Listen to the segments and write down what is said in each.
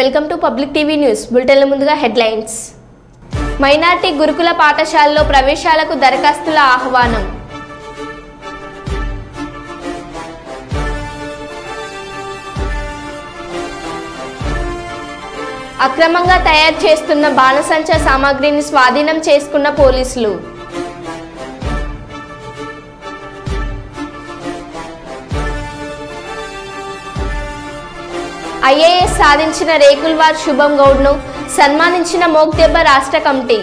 Welcome to public TV news బులెటిన్ల ముందుగా headlines minority గురుకుల పాఠశాలలో ప్రవేశాలకు దరఖాస్తుల ఆహ్వానం అక్రమంగా తయారు చేస్తున్న బాణసంచ సామాగ్రిని స్వాధీనం చేసుకున్న పోలీసులు ఐఏఎస్ సాధించిన రేకుల్వార్ శుభం గౌడ్ను సన్మానించిన మోగ్దెబ్బ రాష్ట్ర కమిటీ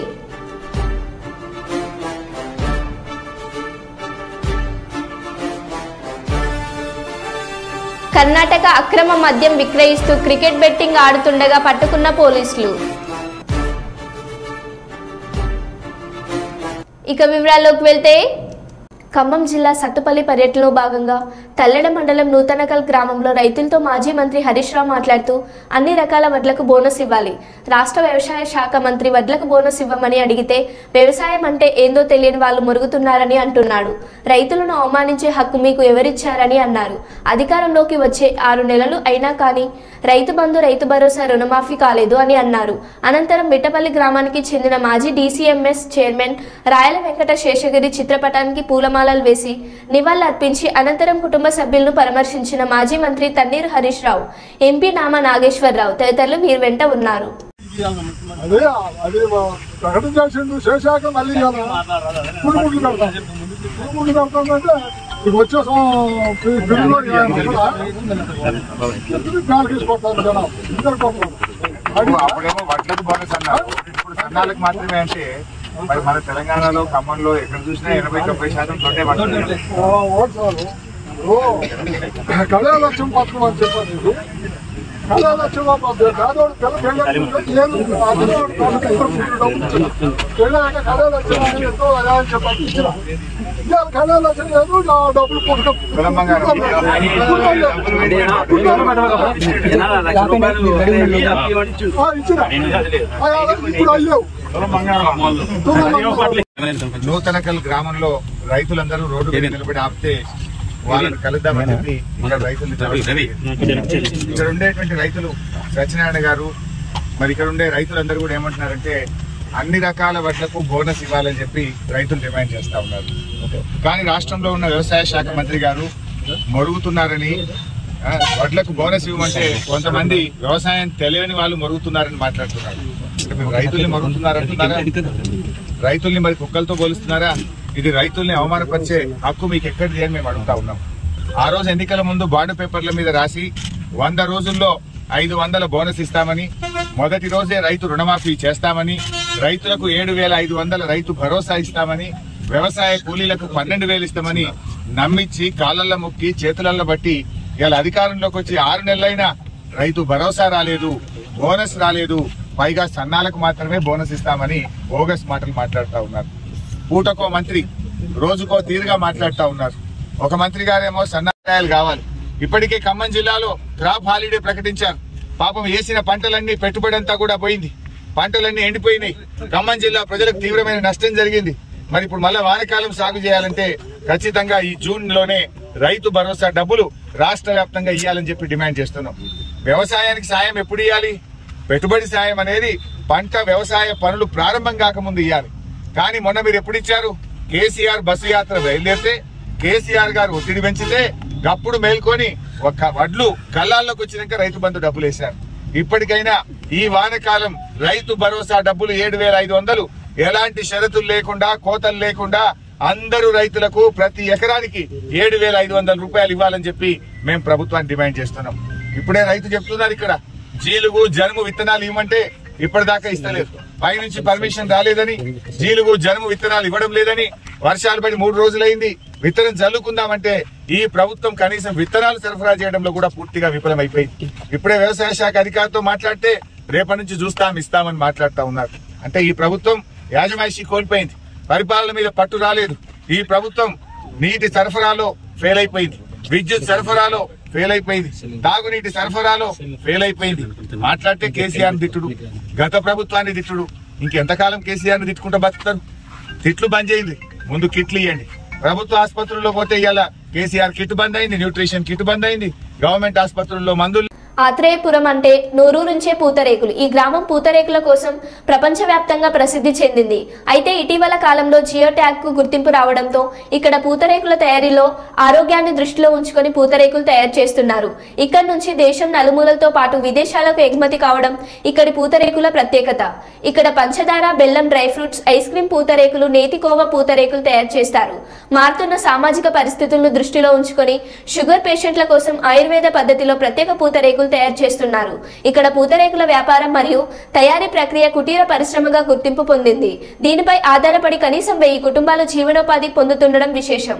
కర్ణాటక అక్రమ మద్యం విక్రయిస్తూ క్రికెట్ బెట్టింగ్ ఆడుతుండగా పట్టుకున్న పోలీసులు ఇక వివరాల్లోకి వెళ్తే ఖమ్మం జిల్లా సత్తుపల్లి పర్యటనలో భాగంగా తల్లెడ మండలం నూతనకల్ గ్రామంలో రైతులతో మాజీ మంత్రి హరీష్ రావు మాట్లాడుతూ అన్ని రకాల వడ్లకు బోనస్ ఇవ్వాలి రాష్ట్ర వ్యవసాయ శాఖ మంత్రి వడ్లకు బోనస్ ఇవ్వమని అడిగితే వ్యవసాయం అంటే ఏందో తెలియని వాళ్ళు మురుగుతున్నారని అంటున్నాడు రైతులను అవమానించే హక్కు మీకు ఎవరిచ్చారని అన్నారు అధికారంలోకి వచ్చే ఆరు నెలలు అయినా కానీ రైతు బంధు రైతు భరోసా రుణమాఫీ కాలేదు అని అన్నారు అనంతరం మిట్టపల్లి గ్రామానికి చెందిన మాజీ డీసీఎంఎస్ చైర్మన్ రాయల వెంకట శేషగిరి చిత్రపటానికి పూలమాలలు వేసి నివాళులర్పించి అనంతరం కుటుంబ సభ్యులను పరామర్శించిన మాజీ మంత్రి తన్నీరు హరీష్ రావు ఎంపీ నామా నాగేశ్వరరావు తదితరులు వీరి వెంట ఉన్నారు అదే అదే ప్రకటన చేసిండు చేశాక మళ్ళీ పురుగుముట్లు పెడతాం పురుగుముట్లు పెడతామంటే ఇక వచ్చే సం- పి- పిల్లలు గాలి తీసుకొస్తారు జనం ఇద్దరు కొడతారు అది అప్పుడేమో వడ్లకు బోనస్ అన్నారు ఇప్పుడు సన్నాలకు మాత్రమే అంటే మరి మన తెలంగాణలో ఖమ్మంలో ఎక్కడ చూసినా ఎనభై తొంభై శాతం తోటే పడుతుంది ఓట్సాలు ఓ కళ్యాణ లక్ష్యం పథకం అని చెప్పాను నీకు కళ్యాణ లక్ష్యం పేదోడు పిల్ల పెళ్ళి లేదు అతనోడు తనకు ఇద్దరు పుట్టిన డబ్బులు ఇచ్చిన పెళ్ళాక కళ్యాణ లక్ష్యం అని ఎంతో అలా అని చెప్పి ఇచ్చిన ఇవాళ కళ్యాణ లక్ష్యం లేదు నా డబ్బులు పుట్టక కులం బంగారం. ఇచ్చిన ఇప్పుడు అయ్యావు నూతనకల్ గ్రామంలో రైతులందరూ రోడ్డు మీద నిలబడి ఆపితే వాళ్ళని కలుద్దామని చెప్పి ఇక్కడ రైతులు ఇక్కడ ఉండేటువంటి రైతులు సత్యనారాయణ గారు మరి ఇక్కడ ఉండే రైతులందరూ కూడా ఏమంటున్నారంటే అన్ని రకాల వడ్లకు బోనస్ ఇవ్వాలని చెప్పి రైతులు డిమాండ్ చేస్తా ఉన్నారు కానీ రాష్ట్రంలో ఉన్న వ్యవసాయ శాఖ మంత్రి గారు మరుగుతున్నారని ఆ, వడ్లకు బోనస్ ఇవ్వమంటే కొంతమంది వ్యవసాయం తెలియని వాళ్ళు మరుగుతున్నారని మాట్లాడుతున్నారు అంటే మేము రైతుల్ని మరుగుతున్నారంటున్నారా రైతుల్ని మరి కుక్కలతో పోలుస్తున్నారా ఇది రైతుల్ని అవమానపరిచే హక్కు మీకు ఎక్కడిది అని మేము అడుగుతా ఉన్నాం ఆ రోజు ఎన్నికల ముందు బాండ్ పేపర్ల మీద రాసి వంద రోజుల్లో ఐదు వందల బోనస్ ఇస్తామని మొదటి రోజే రైతు రుణమాఫీ చేస్తామని రైతులకు ఏడు వేల ఐదు వందల రైతు భరోసా ఇస్తామని వ్యవసాయ కూలీలకు పన్నెండు వేలు ఇస్తామని నమ్మించి కాళ్ళల్లో మొక్కి చేతులల్లో బట్టి ఇలా అధికారంలోకి వచ్చి ఆరు నెలలైనా రైతు భరోసా రాలేదు బోనస్ రాలేదు పైగా సన్నాలకు మాత్రమే బోనస్ ఇస్తామని బోగస్ మాటలు మాట్లాడుతా ఉన్నారు పూటకో మంత్రి రోజుకో తీరుగా మాట్లాడుతా ఉన్నారు ఒక మంత్రి గారేమో సన్నాకాయలు కావాలి ఇప్పటికే ఖమ్మం జిల్లాలో క్రాప్ హాలిడే ప్రకటించారు పాపం వేసిన పంటలన్నీ పెట్టుబడి అంతా కూడా పోయింది పంటలన్నీ ఎండిపోయినాయి ఖమ్మం జిల్లా ప్రజలకు తీవ్రమైన నష్టం జరిగింది మరి ఇప్పుడు మళ్ళా వానకాలం సాగు చేయాలంటే ఖచ్చితంగా ఈ జూన్ లోనే రైతు భరోసా డబ్బులు రాష్ట్ర వ్యాప్తంగా ఇవ్వాలని చెప్పి డిమాండ్ చేస్తున్నాం వ్యవసాయానికి సాయం ఎప్పుడు ఇవ్వాలి పెట్టుబడి సాయం అనేది పంట వ్యవసాయ పనులు ప్రారంభం కాకముందు ఇవ్వాలి కానీ మొన్న మీరు ఎప్పుడు ఇచ్చారు కేసీఆర్ బస్సు యాత్ర బయలుదేరితే కేసీఆర్ గారు ఒత్తిడి పెంచితే గప్పుడు మేల్కొని ఒక వడ్లు కళ్ళాల్లోకి వచ్చినాక రైతు బంధు డబ్బులు వేశారు ఇప్పటికైనా ఈ వానకాలం రైతు భరోసా డబ్బులు ఏడు వేల ఐదు వందలు ఎలాంటి షరతులు లేకుండా కోతలు లేకుండా అందరూ రైతులకు ప్రతి ఎకరానికి ఏడు వేల ఐదు వందల రూపాయలు ఇవ్వాలని చెప్పి మేము ప్రభుత్వాన్ని డిమాండ్ చేస్తున్నాం ఇప్పుడే రైతు చెప్తున్నారు ఇక్కడ జీలుగు జనుము విత్తనాలు ఇవ్వమంటే ఇప్పటిదాకా ఇస్తలేదు పైనుంచి పర్మిషన్ రాలేదని జీలుగు జనుము విత్తనాలు ఇవ్వడం లేదని వర్షాలు పడి మూడు రోజులైంది విత్తనం చల్లుకుందామంటే ఈ ప్రభుత్వం కనీసం విత్తనాలు సరఫరా చేయడంలో కూడా పూర్తిగా విఫలమైపోయింది ఇప్పుడే వ్యవసాయ శాఖ అధికారితో మాట్లాడితే రేపటి నుంచి చూస్తాం ఇస్తామని మాట్లాడుతా ఉన్నారు అంటే ఈ ప్రభుత్వం యాజమాయిషి కోల్పోయింది పరిపాలన మీద పట్టు రాలేదు ఈ ప్రభుత్వం నీటి సరఫరాలో ఫెయిల్ అయిపోయింది విద్యుత్ సరఫరాలో ఫెయిల్ అయిపోయింది తాగునీటి సరఫరాలో ఫెయిల్ అయిపోయింది మాట్లాడితే కేసీఆర్ తిట్టుడు గత ప్రభుత్వాన్ని తిట్టుడు ఇంకెంతకాలం కేసీఆర్ ని తిట్టుకుంటూ బతుకుతారు తిట్లు బంద్ చేయండి ముందు కిట్లు ఇవ్వండి ప్రభుత్వ ఆసుపత్రుల్లో పోతే ఇవాళ కేసీఆర్ కిట్ బంద్ అయింది న్యూట్రిషన్ కిట్ బంద్ అయింది గవర్నమెంట్ ఆసుపత్రుల్లో మందులు ఆత్రేయపురం అంటే నూరూరుంచే పూతరేకులు ఈ గ్రామం పూతరేకుల కోసం ప్రపంచవ్యాప్తంగా ప్రసిద్ధి చెందింది అయితే ఇటీవల కాలంలో జియో ట్యాగ్ కు గుర్తింపు రావడంతో ఇక్కడ పూతరేకుల తయారీలో ఆరోగ్యాన్ని దృష్టిలో ఉంచుకొని పూతరేకులు తయారు చేస్తున్నారు ఇక్కడ నుంచి దేశం నలుమూలలతో పాటు విదేశాలకు ఎగుమతి కావడం ఇక్కడి పూతరేకుల ప్రత్యేకత ఇక్కడ పంచదార బెల్లం డ్రై ఫ్రూట్స్ ఐస్ క్రీమ్ పూతరేకులు నేతికోవ పూతరేకులు తయారు చేస్తారు మారుతున్న సామాజిక పరిస్థితులను దృష్టిలో ఉంచుకొని షుగర్ పేషెంట్ల కోసం ఆయుర్వేద పద్ధతిలో ప్రత్యేక పూతరేకులు తయారు చేస్తున్నారు ఇక్కడ పూతరేకుల వ్యాపారం మరియు తయారీ ప్రక్రియ కుటీర పరిశ్రమగా గుర్తింపు పొందింది దీనిపై ఆధారపడి కనీసం వెయ్యి కుటుంబాలు జీవనోపాధి పొందుతుండడం విశేషం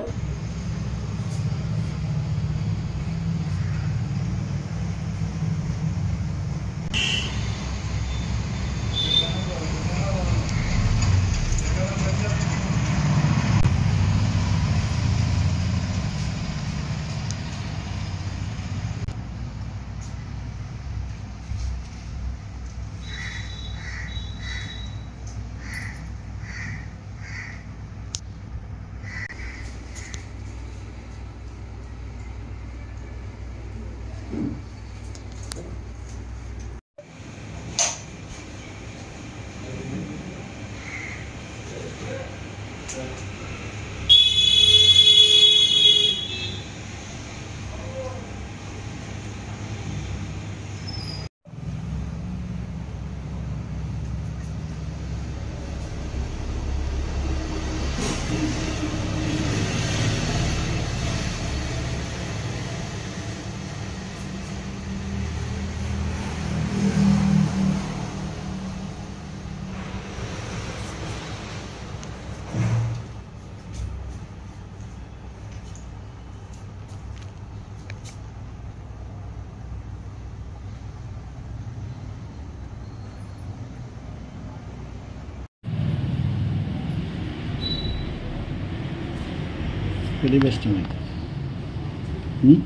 Really wasting it. Hmm?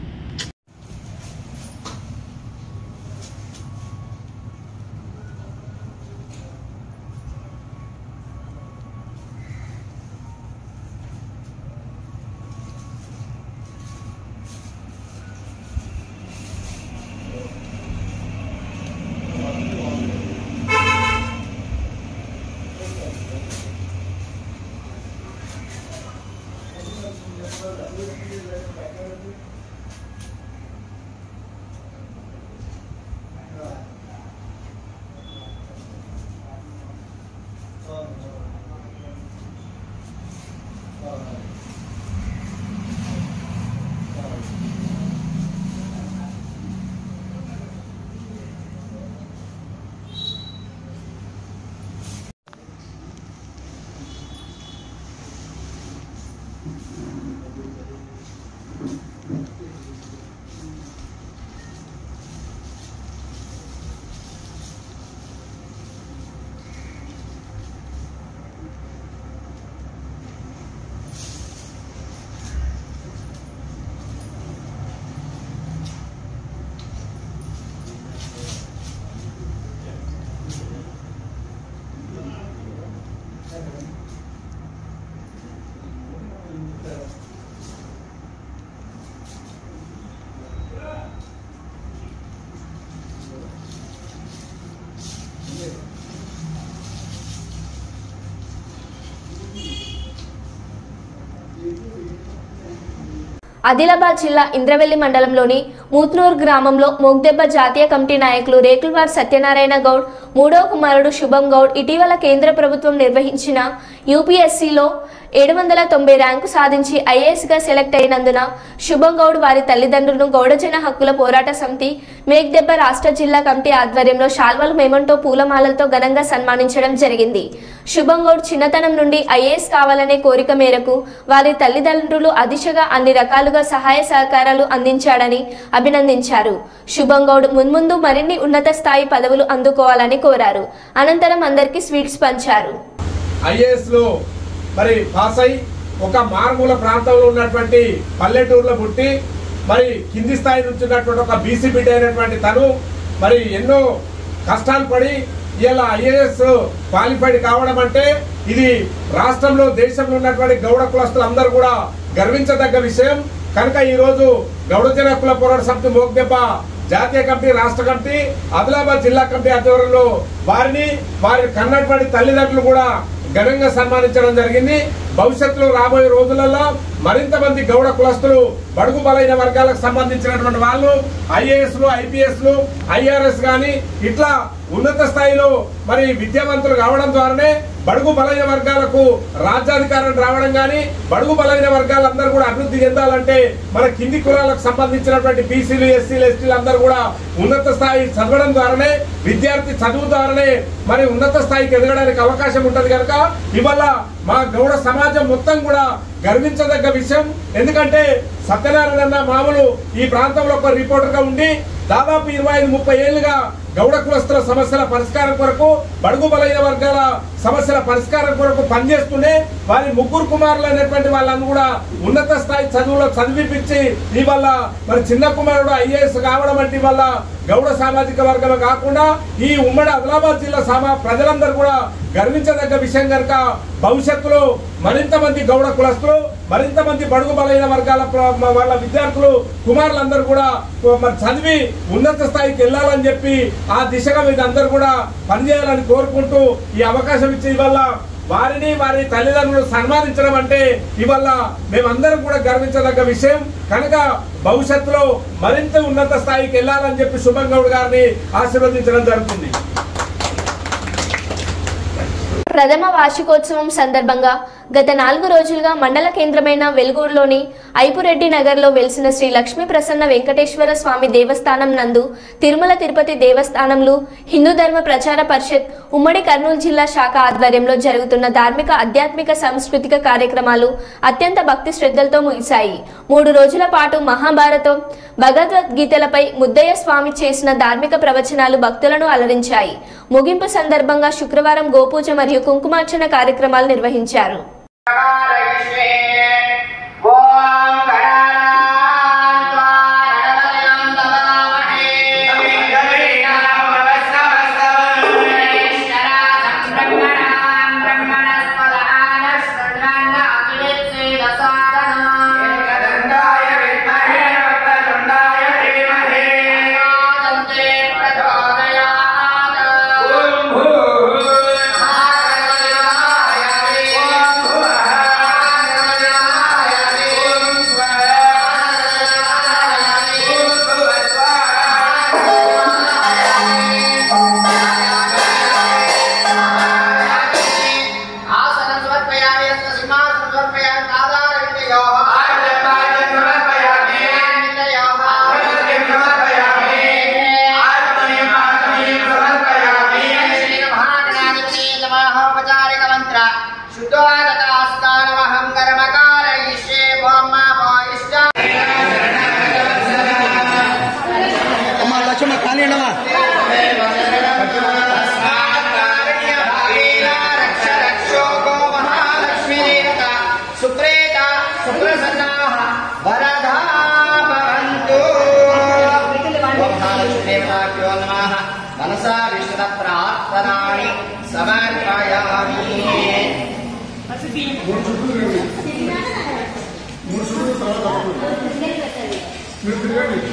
Adilabad జిల్లా ఇంద్రవెల్లి మండలంలోని మూత్నూరు గ్రామంలో మోగ్దెబ్బ జాతీయ కమిటీ నాయకులు రేకుల్వార్ సత్యనారాయణ గౌడ్ మూడో కుమారుడు శుభం గౌడ్ ఇటీవల కేంద్ర ప్రభుత్వం నిర్వహించిన యూపీఎస్సీలో ఏడు వందల తొంభై ర్యాంకు సాధించి ఐఏఎస్గా సెలెక్ట్ అయినందున శుభం గౌడ్ వారి తల్లిదండ్రులను గౌడజన హక్కుల పోరాట సమితి మేగ్దెబ్బ రాష్ట్ర జిల్లా కమిటీ ఆధ్వర్యంలో శాల్వలు మేమంటో పూలమాలలతో ఘనంగా సన్మానించడం జరిగింది శుభం గౌడ్ చిన్నతనం నుండి ఐఏఎస్ కావాలనే కోరిక మేరకు వారి తల్లిదండ్రులు అదిశగా అన్ని రకాలుగా సహాయ సహకారాలు అందించాడని అభినందించారు శుభం గౌడ్ మున్ముందు మరిన్ని ఉన్నత స్థాయి పదవులు అందుకోవాలని కోరారు అనంతరం అందరికీ స్వీట్స్ పంచారు ఐఏఎస్ లో మరి పాస్ అయి ఒక మారుమూల ప్రాంతంలో ఉన్నటువంటి పల్లెటూరులో పుట్టి మరి కింది స్థాయి నుంచి ఉన్నటువంటి ఒక బీసీ బిడ్డ అయినటువంటి తను మరి ఎన్నో కష్టాలు పడి ఇలా ఐఏఎస్ క్వాలిఫైడ్ కావడం అంటే ఇది రాష్ట్రంలో దేశంలో ఉన్నటువంటి గౌడ కులస్తులు అందరూ కూడా గర్వించదగ్గ విషయం కనుక ఈ రోజు గౌడ జన కుల పోరాట సమితి మోగ్దెబ్బ జాతీయ కమిటీ రాష్ట్ర కమిటీ ఆదిలాబాద్ జిల్లా కమిటీ ఆధ్వర్యంలో వారిని వారి కన్నటువంటి తల్లిదండ్రులు కూడా ఘనంగా సన్మానించడం జరిగింది భవిష్యత్తులో రాబోయే రోజులలో మరింత మంది గౌడ కులస్తులు బడుగు బలైన వర్గాలకు సంబంధించినటువంటి వాళ్ళు ఐఏఎస్ లు ఐపీఎస్ లు ఐఆర్ఎస్ గాని ఇట్లా ఉన్నత స్థాయిలో మరి విద్యావంతులు కావడం ద్వారానే బడుగు బలైన వర్గాలకు రాజ్యాధికారం రావడం గాని బడుగు బలైన వర్గాలందరూ కూడా అభివృద్ధి చెందాలంటే మన కింది కులాలకు సంబంధించినటువంటి బీసీలు ఎస్సీలు ఎస్టీలు అందరూ కూడా ఉన్నత స్థాయి చదవడం ద్వారానే విద్యార్థి చదువు ద్వారానే మరి ఉన్నత స్థాయికి ఎదగడానికి అవకాశం ఉంటది కనుక ఇవాళ మా గౌడ సమాజం మొత్తం కూడా గర్వించదగ్గ విషయం ఎందుకంటే సత్యనారాయణ అన్న మామూలు ఈ ప్రాంతంలో ఒక రిపోర్టర్ గా ఉండి దాదాపు ఇరవై ఐదు ముప్పై ఏళ్లుగా గౌడ కులస్తుల సమస్యల పరిష్కారం కొరకు బడుగు బలైన వర్గాల సమస్యల పరిష్కారం కొరకు పనిచేస్తూనే వారి ముగ్గురు కుమారులు అనేటువంటి వాళ్ళని కూడా ఉన్నత స్థాయి చదువులో చదివిపించి ఇవాళ మరి చిన్న కుమారుడు ఐఏఎస్ కావడం అంటే ఇవాళ గౌడ సామాజిక వర్గం కాకుండా ఈ ఉమ్మడి ఆదిలాబాద్ జిల్లా సమా ప్రజలందరూ కూడా గర్వించదగ్గ విషయం కనుక భవిష్యత్తులో మరింత మంది గౌడ కులస్తులు మరింత మంది బడుగు బలైన వర్గాల ప్ర- వాళ్ళ విద్యార్థులు కుమారులందరూ కూడా మరి చదివి ఉన్నత స్థాయికి వెళ్ళాలని చెప్పి ఆ దిశగా మీద అందరూ కూడా పనిచేయాలని కోరుకుంటూ ఈ అవకాశం ఇచ్చి ఇవాళ వారిని వారి తల్లిదండ్రులు సన్మానించడం అంటే ఇవాళ మేమందరం కూడా గర్వించదగ్గ విషయం కనుక భవిష్యత్తులో మరింత ఉన్నత స్థాయికి వెళ్ళాలని చెప్పి శుభం గౌడ్ గారిని ఆశీర్వదించడం జరుగుతుంది ప్రథమ వార్షికోత్సవం సందర్భంగా గత నాలుగు రోజులుగా మండల కేంద్రమైన వెలుగూరులోని ఐపురెడ్డి నగర్లో వెలిసిన శ్రీ లక్ష్మీ ప్రసన్న వెంకటేశ్వర స్వామి దేవస్థానం నందు తిరుమల తిరుపతి దేవస్థానంలు హిందూ ధర్మ ప్రచార పరిషత్ ఉమ్మడి కర్నూలు జిల్లా శాఖ ఆధ్వర్యంలో జరుగుతున్న ధార్మిక ఆధ్యాత్మిక సాంస్కృతిక కార్యక్రమాలు అత్యంత భక్తి శ్రద్ధలతో ముగిశాయి మూడు రోజుల పాటు మహాభారతం భగవద్గీతలపై ముద్దయ్య స్వామి చేసిన ధార్మిక ప్రవచనాలు భక్తులను అలరించాయి ముగింపు సందర్భంగా శుక్రవారం గోపూజ మరియు కుంకుమార్చన కార్యక్రమాలు నిర్వహించారు ఆసనం సమర్పయామి రత్న సింహాసనం సమర్పయామి పాదారవిందయోః ఆర్జపాయం సమర్పయామి విందయోః ఆర్జపాయం సమర్పయామి ఆర్జపాయం ఆర్జపాయం సమర్పయామి శ్రీ మహాగణాధిపతి నమః ఉపచారిక మంత్ర శుద్ధోదకాస్తానమహం కర్మకారయిష్యే భోమ్మ భోయిష్ట సుప్రేత సుప్రసన్నాః వరదా భవంతు ఓం మహాలక్ష్మీదేవతాభ్యో నమః మనసా విష్ణుత ప్రార్థనాని సమర్పయామి మీరు తిరగండి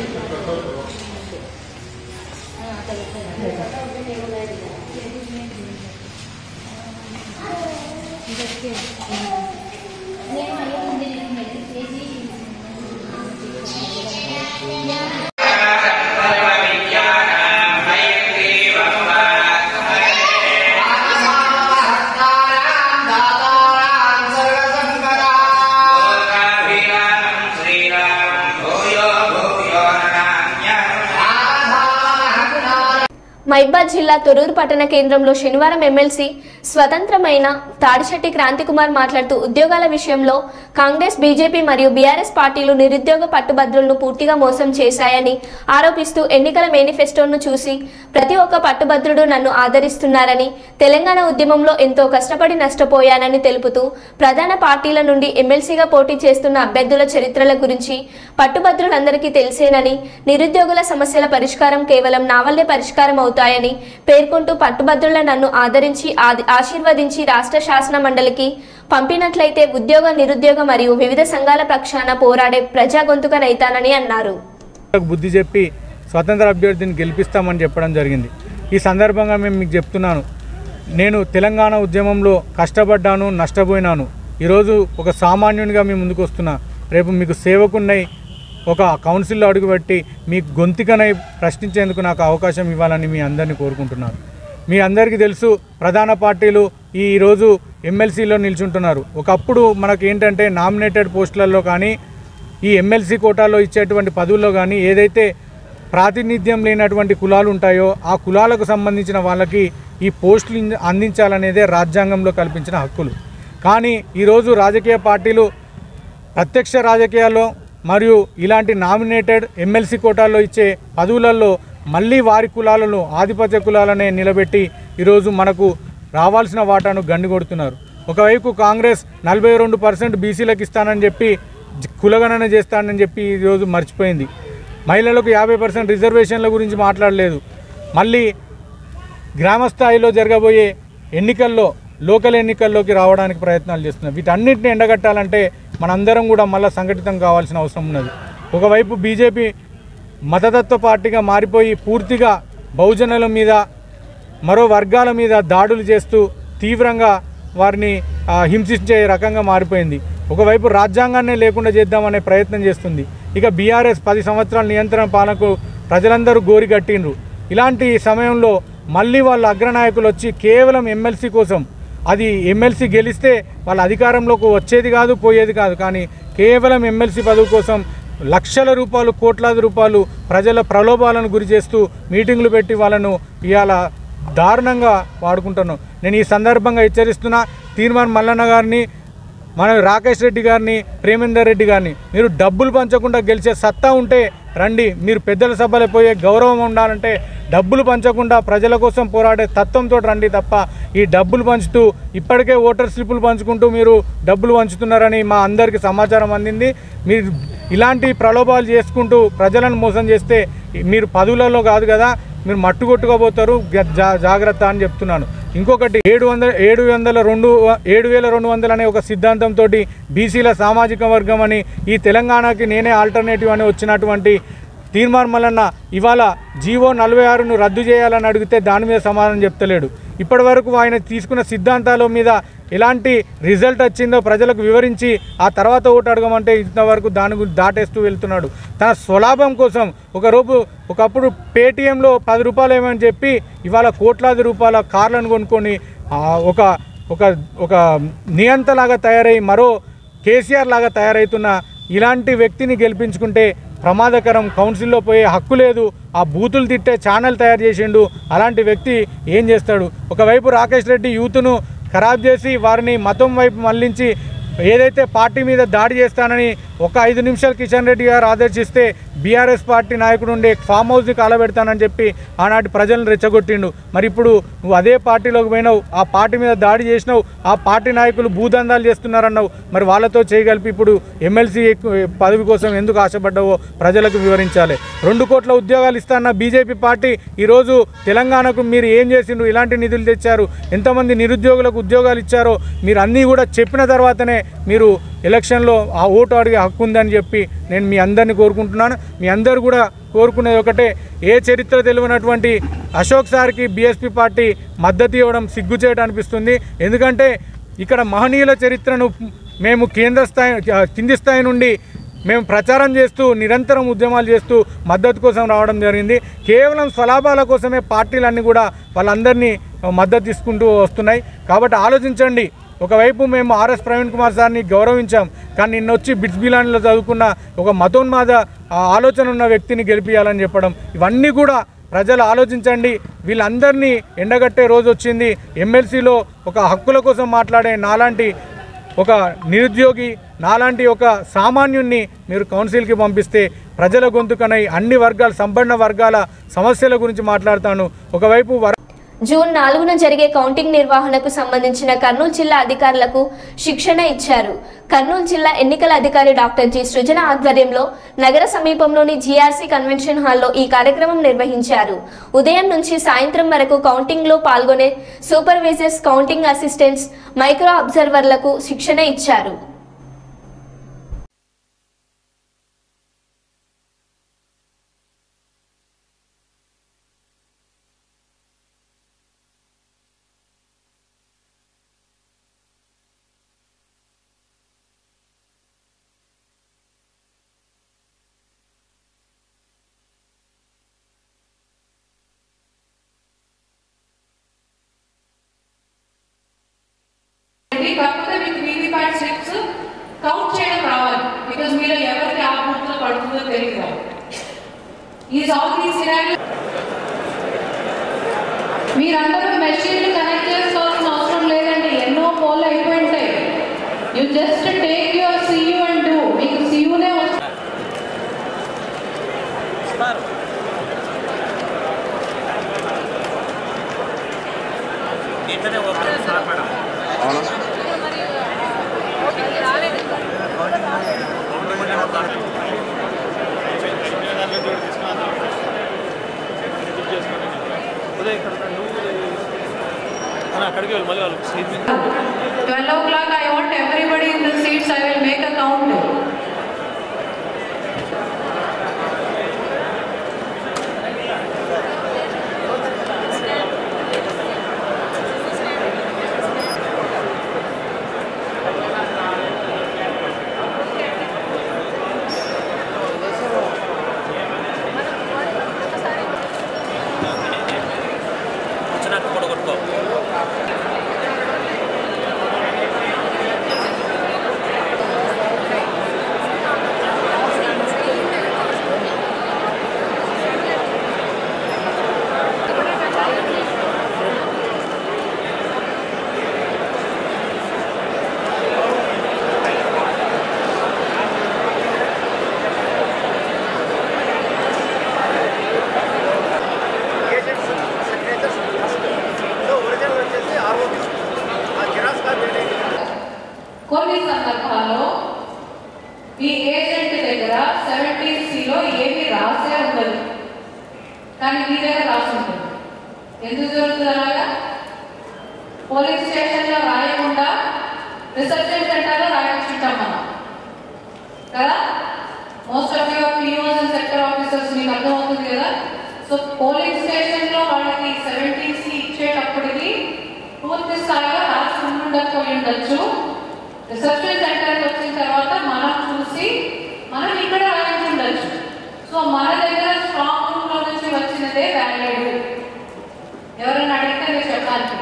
మైబాద్ జిల్లా తొరూరు పట్టణ కేంద్రంలో శనివారం ఎమ్మెల్సీ స్వతంత్రమైన తాడిశెట్టి క్రాంతికుమార్ మాట్లాడుతూ ఉద్యోగాల విషయంలో కాంగ్రెస్ బీజేపీ మరియు బీఆర్ఎస్ పార్టీలు నిరుద్యోగ పట్టుభద్రులను పూర్తిగా మోసం చేశాయని ఆరోపిస్తూ ఎన్నికల మేనిఫెస్టోను చూసి ప్రతి ఒక్క పట్టుభద్రుడు నన్ను ఆదరిస్తున్నారని తెలంగాణ ఉద్యమంలో ఎంతో కష్టపడి నష్టపోయానని తెలుపుతూ ప్రధాన పార్టీల నుండి ఎమ్మెల్సీగా పోటీ చేస్తున్న అభ్యర్థుల చరిత్రల గురించి పట్టుభద్రులందరికీ తెలిసేనని నిరుద్యోగుల సమస్యల పరిష్కారం కేవలం నా వల్లే పరిష్కారం అవుతాయని పేర్కొంటూ పట్టుభద్రుల నన్ను ఆదరించి ఆది- ఆశీర్వదించి రాష్ట్ర శాసన మండలికి పంపినట్లయితే ఉద్యోగ నిరుద్యోగ మరియు వివిధ సంఘాల పక్షాన పోరాడే ప్రజా గొంతుకనైతానని అన్నారు బుద్ధి చెప్పి స్వతంత్ర అభ్యర్థిని గెలిపిస్తామని చెప్పడం జరిగింది ఈ సందర్భంగా మేము మీకు చెప్తున్నాను నేను తెలంగాణ ఉద్యమంలో కష్టపడ్డాను నష్టపోయినాను ఈరోజు ఒక సామాన్యునిగా మీ ముందుకు వస్తున్నా రేపు మీకు సేవకున్నై ఒక కౌన్సిల్లో అడుగుపెట్టి మీ గొంతికనై ప్రశ్నించేందుకు నాకు అవకాశం ఇవ్వాలని మీ అందరినీ కోరుకుంటున్నాను మీ అందరికీ తెలుసు ప్రధాన పార్టీలు ఈ ఈరోజు ఎమ్మెల్సీలో నిల్చుంటున్నారు ఒకప్పుడు మనకు ఏంటంటే నామినేటెడ్ పోస్టులలో కానీ ఈ ఎమ్మెల్సీ కోటాలో ఇచ్చేటువంటి పదవుల్లో కానీ ఏదైతే ప్రాతినిధ్యం లేనటువంటి కులాలు ఉంటాయో ఆ కులాలకు సంబంధించిన వాళ్ళకి ఈ పోస్టులు ఇన్- అందించాలనేదే రాజ్యాంగంలో కల్పించిన హక్కులు కానీ ఈరోజు రాజకీయ పార్టీలు ప్రత్యక్ష రాజకీయాల్లో మరియు ఇలాంటి నామినేటెడ్ ఎమ్మెల్సీ కోటాల్లో ఇచ్చే పదవులలో మళ్ళీ వారి కులాలను ఆధిపత్య కులాలనే నిలబెట్టి ఈరోజు మనకు రావాల్సిన వాటాను గండి కొడుతున్నారు ఒకవైపు కాంగ్రెస్ నలభై రెండు పర్సెంట్ బీసీలకు ఇస్తానని చెప్పి జ- కులగణన చేస్తానని చెప్పి ఈరోజు మర్చిపోయింది మహిళలకు యాభై పర్సెంట్ రిజర్వేషన్ల గురించి మాట్లాడలేదు మళ్ళీ గ్రామ స్థాయిలో జరగబోయే ఎన్నికల్లో లోకల్ ఎన్నికల్లోకి రావడానికి ప్రయత్నాలు చేస్తున్నారు వీటన్నిటిని ఎండగట్టాలంటే మనందరం కూడా మళ్ళీ సంఘటితం కావాల్సిన అవసరం ఉన్నది ఒకవైపు బీజేపీ మతతత్వ పార్టీగా మారిపోయి పూర్తిగా బహుజనుల మీద మరో వర్గాల మీద దాడులు చేస్తూ తీవ్రంగా వారిని ఆ, హింసించే రకంగా మారిపోయింది ఒకవైపు రాజ్యాంగాన్నే లేకుండా చేద్దామనే ప్రయత్నం చేస్తుంది ఇక బీఆర్ఎస్ పది సంవత్సరాల నియంత్రణ పాలనకు ప్రజలందరూ గోరి కట్టిండ్రు ఇలాంటి సమయంలో మళ్ళీ వాళ్ళ అగ్రనాయకులు వచ్చి కేవలం ఎమ్మెల్సీ కోసం అది ఎమ్మెల్సీ గెలిస్తే వాళ్ళ అధికారంలోకి వచ్చేది కాదు పోయేది కాదు కానీ కేవలం ఎమ్మెల్సీ పదవి కోసం లక్షల రూపాయలు కోట్లాది రూపాయలు ప్రజల ప్రలోభాలను గురి చేస్తూ మీటింగ్లు పెట్టి వాళ్ళను ఇవాళ దారుణంగా వాడుకుంటున్నాం నేను ఈ సందర్భంగా హెచ్చరిస్తున్నా తీర్మాన్ మల్లన్న గారిని మన రాకేష్ రెడ్డి గారిని ప్రేమేందర్ రెడ్డి గారిని మీరు డబ్బులు పంచకుండా గెలిచే సత్తా ఉంటే రండి మీరు పెద్దల సభలో పోయే గౌరవం ఉండాలంటే డబ్బులు పంచకుండా ప్రజల కోసం పోరాడే తత్వంతో రండి తప్ప ఈ డబ్బులు పంచుతూ ఇప్పటికే ఓటర్ స్లిప్పులు పంచుకుంటూ మీరు డబ్బులు పంచుతున్నారని మా అందరికీ సమాచారం అందింది మీరు ఇలాంటి ప్రలోభాలు చేసుకుంటూ ప్రజలను మోసం చేస్తే మీరు పదవులలో కాదు కదా మీరు మట్టు కొట్టుకోబోతారు గ- జా- జాగ్రత్త అని చెప్తున్నాను ఇంకొకటి ఏడు వందల ఏడు వందల రెండు ఏడు వేల రెండు వందలు అనే ఒక సిద్ధాంతంతో బీసీల సామాజిక వర్గం అని ఈ తెలంగాణకి నేనే ఆల్టర్నేటివ్ అని వచ్చినటువంటి తీర్మాన్ మల్లన్న ఇవాళ జీవో నలభై ఆరును రద్దు చేయాలని అడిగితే దాని మీద సమాధానం చెప్తలేడు ఇప్పటి వరకు ఆయన తీసుకున్న సిద్ధాంతాల మీద ఎలాంటి రిజల్ట్ వచ్చిందో ప్రజలకు వివరించి ఆ తర్వాత ఓటు అడగమంటే ఇంతవరకు దాని గురించి దాటేస్తూ వెళ్తున్నాడు తన స్వలాభం కోసం ఒక రూపు ఒకప్పుడు పేటీఎంలో పది రూపాయలు ఏమని చెప్పి ఇవాళ కోట్లాది రూపాయల కార్లను కొనుక్కొని ఆ, ఒక ఒక ఒక నియంతలాగా తయారై మరో కేసీఆర్ లాగా తయారవుతున్న ఇలాంటి వ్యక్తిని గెలిపించుకుంటే ప్రమాదకరం కౌన్సిల్లో పోయే హక్కు లేదు ఆ బూతులు తిట్టే ఛానల్ తయారు చేసిండు అలాంటి వ్యక్తి ఏం చేస్తాడు ఒకవైపు రాకేష్ రెడ్డి యూత్ను ఖరాబ్ చేసి వారిని మతం వైపు మళ్లించి ఏదైతే పార్టీ మీద దాడి చేస్తానని ఒక ఐదు నిమిషాలు కిషన్ రెడ్డి గారు ఆదేశిస్తే బీఆర్ఎస్ పార్టీ నాయకుడు ఉండే ఫామ్ హౌస్ని కాలబెడతానని చెప్పి ఆనాటి ప్రజలను రెచ్చగొట్టిండు మరి ఇప్పుడు నువ్వు అదే పార్టీలోకి పోయినావు ఆ పార్టీ మీద దాడి చేసినావు ఆ పార్టీ నాయకులు భూదందాలు చేస్తున్నారన్నావు మరి వాళ్ళతో చేయగలిపి ఇప్పుడు ఎమ్మెల్సీ పదవి కోసం ఎందుకు ఆశపడ్డావో ప్రజలకు వివరించాలి రెండు కోట్ల ఉద్యోగాలు ఇస్తాన్న బీజేపీ పార్టీ ఈరోజు తెలంగాణకు మీరు ఏం చేసిండ్రు ఇలాంటి నిధులు తెచ్చారు ఎంతమంది నిరుద్యోగులకు ఉద్యోగాలు ఇచ్చారో మీరు అన్నీ కూడా చెప్పిన తర్వాతనే మీరు ఎలక్షన్లో ఆ ఓటు అడిగే హక్కు ఉందని చెప్పి నేను మీ అందరిని కోరుకుంటున్నాను మీ అందరు కూడా కోరుకునేది ఒకటే ఏ చరిత్ర తెలియనటువంటి అశోక్ సార్కి బీఎస్పీ పార్టీ మద్దతు ఇవ్వడం సిగ్గుచేట అనిపిస్తుంది ఎందుకంటే ఇక్కడ మహనీయుల చరిత్రను మేము కేంద్ర స్థాయి కింది స్థాయి నుండి మేము ప్రచారం చేస్తూ నిరంతరం ఉద్యమాలు చేస్తూ మద్దతు కోసం రావడం జరిగింది కేవలం స్వలాభాల కోసమే పార్టీలన్నీ కూడా వాళ్ళందరినీ మద్దతు తీసుకుంటూ వస్తున్నాయి కాబట్టి ఆలోచించండి ఒకవైపు మేము ఆర్ఎస్ ప్రవీణ్ కుమార్ సార్ని గౌరవించాం కానీ నిన్న వచ్చి బిట్స్ బిలాన్లో చదువుకున్న ఒక మతోన్మాద ఆ, ఆలోచన ఉన్న వ్యక్తిని గెలిపించాలని చెప్పడం ఇవన్నీ కూడా ప్రజలు ఆలోచించండి వీళ్ళందరినీ ఎండగట్టే రోజు వచ్చింది ఎమ్మెల్సీలో ఒక హక్కుల కోసం మాట్లాడే నాలాంటి ఒక నిరుద్యోగి నాలాంటి ఒక సామాన్యుణ్ణి మీరు కౌన్సిల్కి పంపిస్తే ప్రజల గొంతుకనై అన్ని వర్గాల సంపన్న వర్గాల సమస్యల గురించి మాట్లాడతాను ఒకవైపు వర జూన్ నాలుగున జరిగే కౌంటింగ్ నిర్వహణకు సంబంధించిన కర్నూలు జిల్లా అధికారులకు శిక్షణ ఇచ్చారు కర్నూలు జిల్లా ఎన్నికల అధికారి డాక్టర్ జి సృజన ఆధ్వర్యంలో నగర సమీపంలోని జీఆర్సీ కన్వెన్షన్ హాల్లో ఈ కార్యక్రమం నిర్వహించారు ఉదయం నుంచి సాయంత్రం వరకు కౌంటింగ్ లో పాల్గొనే సూపర్వైజర్స్ కౌంటింగ్ అసిస్టెంట్స్ మైక్రో అబ్జర్వర్లకు శిక్షణ ఇచ్చారు ఈజ్ ఆల్ దీస్ సినారియో మీరందరూ మెషిన్లు కనెక్ట్ చేసుకోవాల్సిన అవసరం లేదండి ఎన్నో పోల్ అయిపోయి ఉంటాయి you just take your CU and do మీకు సియూనే వస్తుంది twelve o'clock I want everybody in the seats I will make a count కొన్ని సందర్భాల్లో ఈ ఏజెంట్ దగ్గర సెవెంటీన్ సిలో ఏమి రాసే ఉండదు కానీ మీ దగ్గర రాసి ఉంటుంది ఎందుకు జరుగుతుంది అలాగా పోలీస్ స్టేషన్లో రాయకుండా రిసెప్షన్ సెంటర్లో రాయించుంటాం మనం కదా most of your POs and sector officers మీకు అర్థమవుతుంది కదా సో పోలింగ్ స్టేషన్ లో వాళ్ళకి సెవెంటీన్ సి ఇచ్చేటప్పటికి పూర్తి స్థాయిలో రాసి ఉండకపోయి ఉండొచ్చు రిసెప్షన్ సెంటర్కి వచ్చిన తర్వాత మనం చూసి మనం ఇక్కడ రాయించి ఉండొచ్చు సో మన దగ్గర స్ట్రాంగ్ రూమ్ లో నుంచి వచ్చినదే వ్యాలిడ్ ఎవరైనా అడిగితే మీరు చెప్పాలి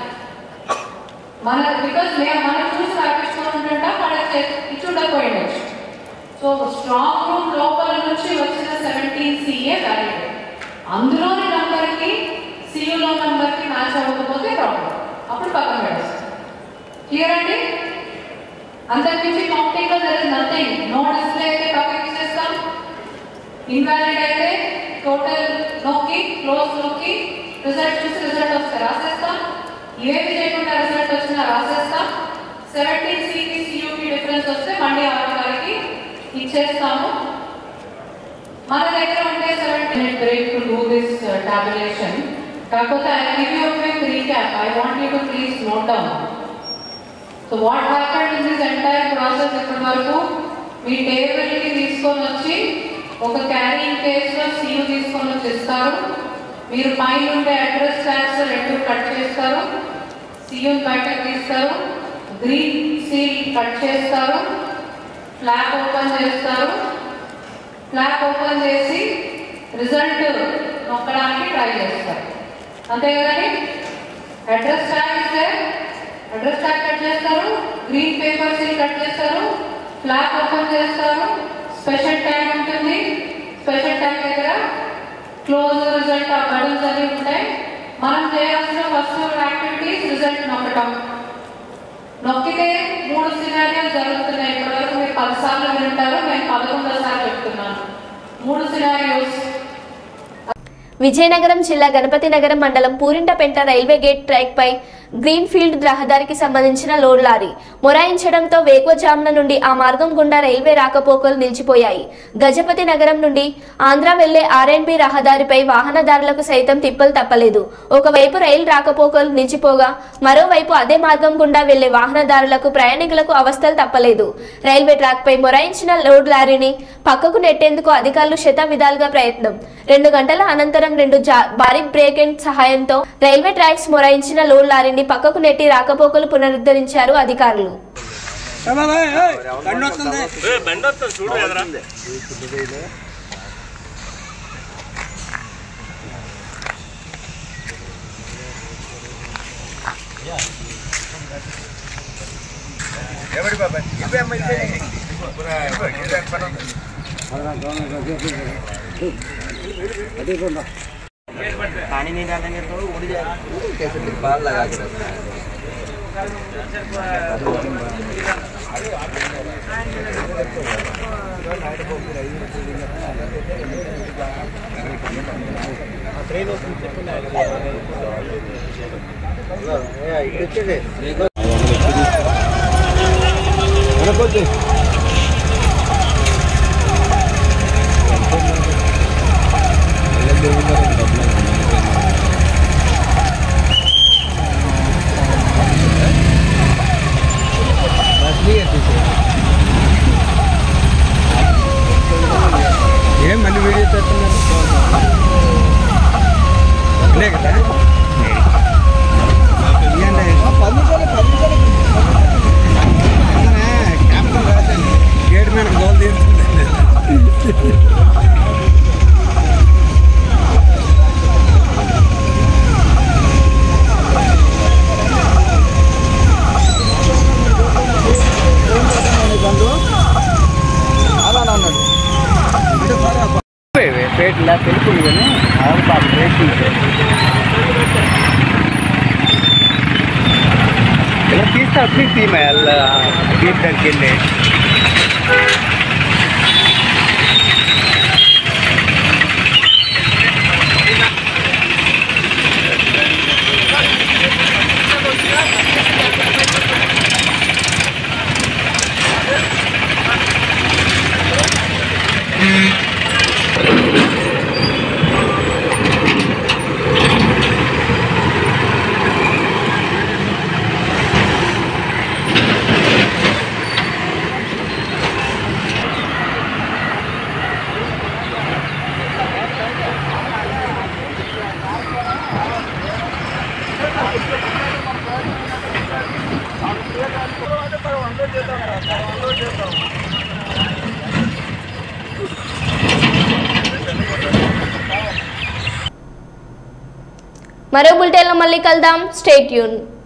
మన బికాస్ మేము మనం చూసి రాయించుకుంటుంటా వాళ్ళకి ఇచ్చి ఉండకపోయి ఉండొచ్చు సో స్ట్రాంగ్ రూమ్ లోపల నుంచి వచ్చిన సెవెంటీన్ సిఏ వ్యాలిడ్ అందులోని నంబర్కి సియులో నంబర్కి మ్యాచ్ అవ్వకపోతే ప్రాబ్లం అప్పుడు పక్కన పెట్టేస్తాం క్లియర్ అండి అంతకుమించి కౌంటింగ్ లో there is nothing no display అయితే పక్కకి ఇచ్చేస్తాం ఇన్వాలిడ్ అయితే టోటల్ నొక్కి క్లోజ్ నొక్కి రిజల్ట్ చూసి రిజల్ట్ వస్తే రాసేస్తాం ఏది చేయకుండా రిజల్ట్ వచ్చినా రాసేస్తాం సెవెంటీన్ సికి సియూకి డిఫరెన్స్ వస్తే మళ్ళీ ఆరు గారికి ఇచ్చేస్తాము మన దగ్గర ఉంటే seventeen break to do this tabulation కాకపోతే I give you quick recap I want you to please note down so what happened in this entire process ఇప్పటి వరకు మీ టేబుల్కి తీసుకొని వచ్చి ఒక క్యారింగ్ కేసులో సీల్ తీసుకొని వచ్చి ఇస్తారు మీరు పైన ఉండే అడ్రస్ ట్యాక్స్ రెండు కట్ చేస్తారు సీఎం బయటకు తీస్తారు గ్రీన్ సీల్ కట్ చేస్తారు ఫ్లాప్ ఓపెన్ చేస్తారు ఫ్లాప్ ఓపెన్ చేసి రిజల్ట్ నొక్కడానికి ట్రై చేస్తారు అంతే కదండి అడ్రస్ ట్యాగ్ ఇస్తే అడ్రస్ ట్యాగ్ కట్ చేస్తారు గ్రీన్ పేపర్ సీల్ కట్ చేస్తారు ఫ్లాప్ ఓపెన్ చేస్తారు స్పెషల్ ట్యాగ్ ఉంటుంది స్పెషల్ ట్యాగ్ దగ్గర క్లోజ్ రిజల్ట్ ఆ బటన్స్ అన్ని ఉంటాయి మనం చేయాల్సిన ఫస్ట్ యాక్టివిటీస్ రిజల్ట్ నొక్కటం నొక్కితే మూడు సినారియోలు జరుగుతున్నాయి ఇప్పటివరకు మీరు పది సార్లు వింటారు నేను పదకొండో సార్లు చెప్తున్నాను మూడు సినారియోస్ విజయనగరం జిల్లా గణపతి నగరం మండలం పూరింటపెంట రైల్వే గేట్ ట్రాక్ పై గ్రీన్ ఫీల్డ్ రహదారికి సంబంధించిన లోడ్ లారీ మొరాయించడంతో వేకువజామున నుండి ఆ మార్గం గుండా రైల్వే రాకపోకలు నిలిచిపోయాయి గజపతి నగరం నుండి ఆంధ్ర వెళ్లే ఆర్ఎన్బి రహదారిపై వాహనదారులకు సైతం తిప్పలు తప్పలేదు ఒకవైపు రైలు రాకపోకలు నిలిచిపోగా మరోవైపు అదే మార్గం గుండా వెళ్లే వాహనదారులకు ప్రయాణికులకు అవస్థలు తప్పలేదు రైల్వే ట్రాక్ పై మొరాయించిన లోడ్ లారీని పక్కకు నెట్టేందుకు అధికారులు శత విధాలుగా ప్రయత్నం రెండు గంటల అనంతరం రెండు జా- భారీ బ్రేక్ అండ్ సహాయంతో రైల్వే ట్రాక్స్ మొరాయించిన లోడ్ లారీని పక్కకు నెట్టి రాకపోకలు పునరుద్ధరించారు అధికారులు ఎవరి బాబాయ్ ఇవే అమ్మ ఇవే. పురా- ఇదే పని ఉంది. ఏం మళ్ళీ వీడియో చేస్తున్నారు ఇదే కదా గేట్ మీద గోల్ తీరుతుంది పేట్లా తెలుపులు కానీ అవును పాప ఇలా తీస్తే అప్పుడు తీమే బీచ్ దగ్గరికి వెళ్ళి మరో బులెటిన్లో మళ్ళీ కలుద్దాం స్టేట్ యూన్